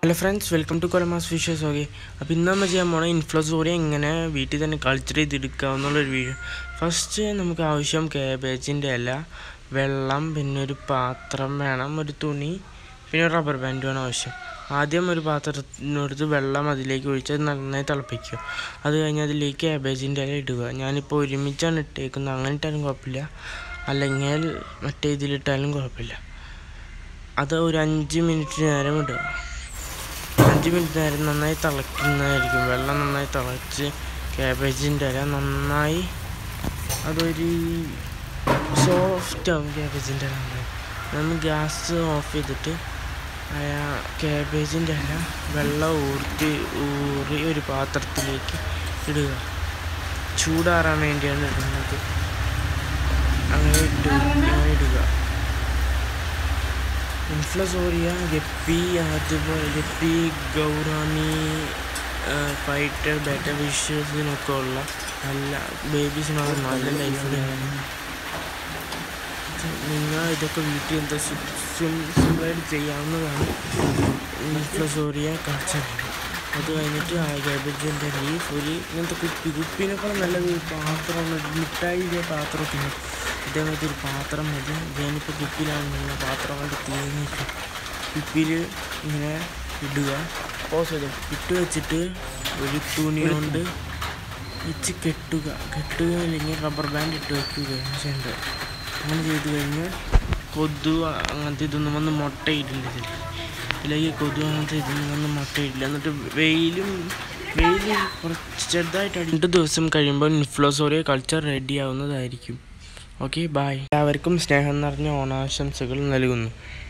hello friends welcome to Kolamass fishers okay അപ്പോൾ ഇന്ന് നമ്മൾ ചെയ്യാൻ പോണ ഇൻഫ്ലോസോറിയ എങ്ങനെ വീട്ടിൽ തന്നെ കൾച്ചർ ചെയ്തെടുക്കുക എന്നുള്ളൊരു വീഡിയോ ഫസ്റ്റ് നമുക്ക് ആവശ്യം കാബേജിൻ്റെ ഇല വെള്ളം പിന്നെ ഒരു പാത്രം വേണം ഒരു തുണി പിന്നെ ഒരു റബ്ബർ ബാൻഡ് വേണം ആവശ്യം ആദ്യം ഒരു പാത്രത്തിനടുത്ത് വെള്ളം അതിലേക്ക് ഒഴിച്ച് അത് നന്നായി തിളപ്പിക്കുക അത് കഴിഞ്ഞ് അതിലേക്ക് കാബേജിൻ്റെ ഇല ഇടുക ഞാനിപ്പോൾ ഒരുമിച്ചാണ് ഇട്ടേക്കുന്നത് അങ്ങനെ ഇട്ടാലും കുഴപ്പമില്ല അല്ലെങ്കിൽ മറ്റേ ഇതിലിട്ടാലും കുഴപ്പമില്ല അത് ഒരു അഞ്ച് മിനിറ്റ് നേരം ഇടുക അഞ്ച് മിനിറ്റ് നേരം നന്നായി തിളയ്ക്കുന്നതായിരിക്കും വെള്ളം നന്നായി തിളച്ച് ക്യാബേജിൻ്റെ ഇല നന്നായി അതൊരു സോഫ്റ്റ് ആവും ക്യാബേജിൻ്റെ ഇല നന്നായി നമ്മൾ ഗ്യാസ് ഓഫ് ചെയ്തിട്ട് ക്യാബേജിൻ്റെ ഇല വെള്ളം ഊർത്തി ഊറി ഒരു പാത്രത്തിലേക്ക് ഇടുക ചൂടാറാൻ വേണ്ടിയാണ് ഇടുന്നത് അങ്ങനെ ഇട്ട് അങ്ങനെ ഇടുക ഇൻഫ്ലസോറിയ ഗപ്പി അതുപോലെ ഗപ്പി ഗൗറാമി ഫൈറ്റർ ബെറ്റ ഫിഷസിനൊക്കെ ഉള്ള നല്ല ബേബീസിനുള്ള നല്ല ലൈഫ് നിങ്ങൾ ഇതൊക്കെ വീട്ടിൽ എന്താ സിമ്പിളായിട്ട് ചെയ്യാവുന്നതാണ് ഇൻഫ്ലസോറിയ കൾച്ചർ അത് കഴിഞ്ഞിട്ട് ആ ഗാബേജിൻ്റെ ലീഫ് ഒരു ഇങ്ങനത്തെ കുപ്പി കുപ്പീനേക്കാളും നല്ലത് ഒരു പാത്രം മിഠായിയുടെ പാത്രമൊക്കെ ഉണ്ട് ഇതേമാതിരി ഒരു പാത്രം മതി ഞാനിപ്പോൾ കുപ്പിയിലാണ് നിന്ന പാത്രം കൊണ്ട് തീർന്നിട്ട് കുപ്പിയിൽ ഇങ്ങനെ ഇടുക പോസ് ചെയ്തു ഇട്ട് വെച്ചിട്ട് ഒരു തുണി കൊണ്ട് വെച്ച് കെട്ടുക കെട്ടുക അല്ലെങ്കിൽ റബ്ബർ ബാൻഡ് ഇട്ട് വെക്കുകയാണ് ചെയ്യേണ്ടത് അങ്ങനെ ചെയ്ത് കഴിഞ്ഞാൽ കൊതു അങ്ങനത്തെ ഇതൊന്നും വന്ന് മുട്ടയിടില്ല ഇതിൽ ഇതിലേക്ക് കൊതു അങ്ങനത്തെ ഇതൊന്നും വന്ന് മുട്ടയിടില്ല എന്നിട്ട് വെയിലും വെയിൽ കുറച്ച് ചെറുതായിട്ട് അടി രണ്ട് ദിവസം കഴിയുമ്പോൾ ഇൻഫ്ലോസോറിയ കൾച്ചർ റെഡി ആവുന്നതായിരിക്കും ഓക്കെ ബായ് എല്ലാവർക്കും സ്നേഹം നിറഞ്ഞ ഓണാശംസകൾ നൽകുന്നു